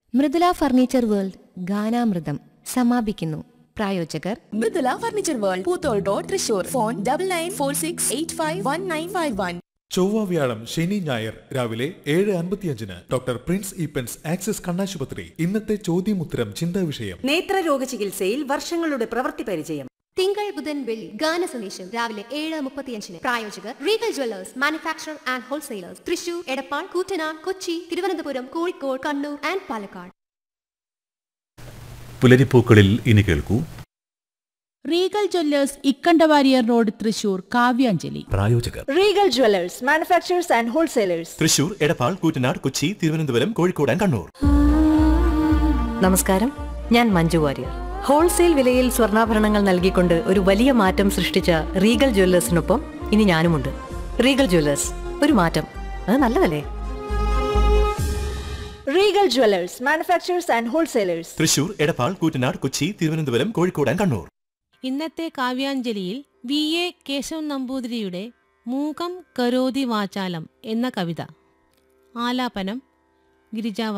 Mridula furniture world ഗാനാമൃതം സമാപിക്കുന്നു പ്രായോജകർ Mridula furniture world Poothole road Thrissur phone double nine four six eight five one nine five one ചൊവ്വ വ്യാഴം ശനി ഞായർ രാവിലെ ഏഴ് അൻപത്തിയഞ്ചിന് ഡോക്ടർ പ്രിൻസ് ഈപ്പൻസ് ആക്സിസ് കണ്ണാശുപത്രി ഇന്നത്തെ ചോദ്യമുത്തരം ചിന്താ വിഷയം നേത്രരോഗ ചികിത്സയിൽ വർഷങ്ങളുടെ പ്രവൃത്തി പരിചയം തിങ്കൾ ബുധൻ വെള്ളി ഗാന സന്ദേശം രാവിലെ ഏഴ് മുപ്പത്തിയഞ്ചിന് പ്രായോജകർ Regal Jewellers manufacture and wholesalers Thrissur Edappal Koottanad Kochi Thiruvananthapuram Kozhikode Kannur and Palakkad പുലരിപ്പൂക്കളിൽ ഇനി കേൾക്കൂ Regal Jewellers Ikkandawarrier road Thrissur Kavyanjali പ്രായോജകർ Regal Jewellers manufacturers and wholesalers Thrissur Edappal Koottanad Kochi Thiruvananthapuram Kozhikode and Kannur നമസ്കാരം ഞാൻ മഞ്ജു വാര്യർ ഹോൾസെയിൽ വിലയിൽ സ്വർണ്ണാഭരണങ്ങൾ നൽകിക്കൊണ്ട് ഒരു വലിയ മാറ്റം സൃഷ്ടിച്ച റീഗൽ ജ്വല്ലേഴ്സിനൊപ്പം ഇനി ഞാനുമുണ്ട് റീഗൽ ജ്വല്ലേഴ്സ് ഒരു മാറ്റം അത് നല്ലതല്ലേ Regal Jewellers manufacturers and wholesalers Thrissur Edappal Koottanad Kochi Thiruvananthapuram Kozhikode and Kannur ഇന്നത്തെ കാവ്യാഞ്ജലിയിൽ വി എ കേശവൻ നമ്പൂതിരിയുടെ മൂകം കരോതി വാചാലം എന്ന കവിത ആലാപനം ഗിരിജാ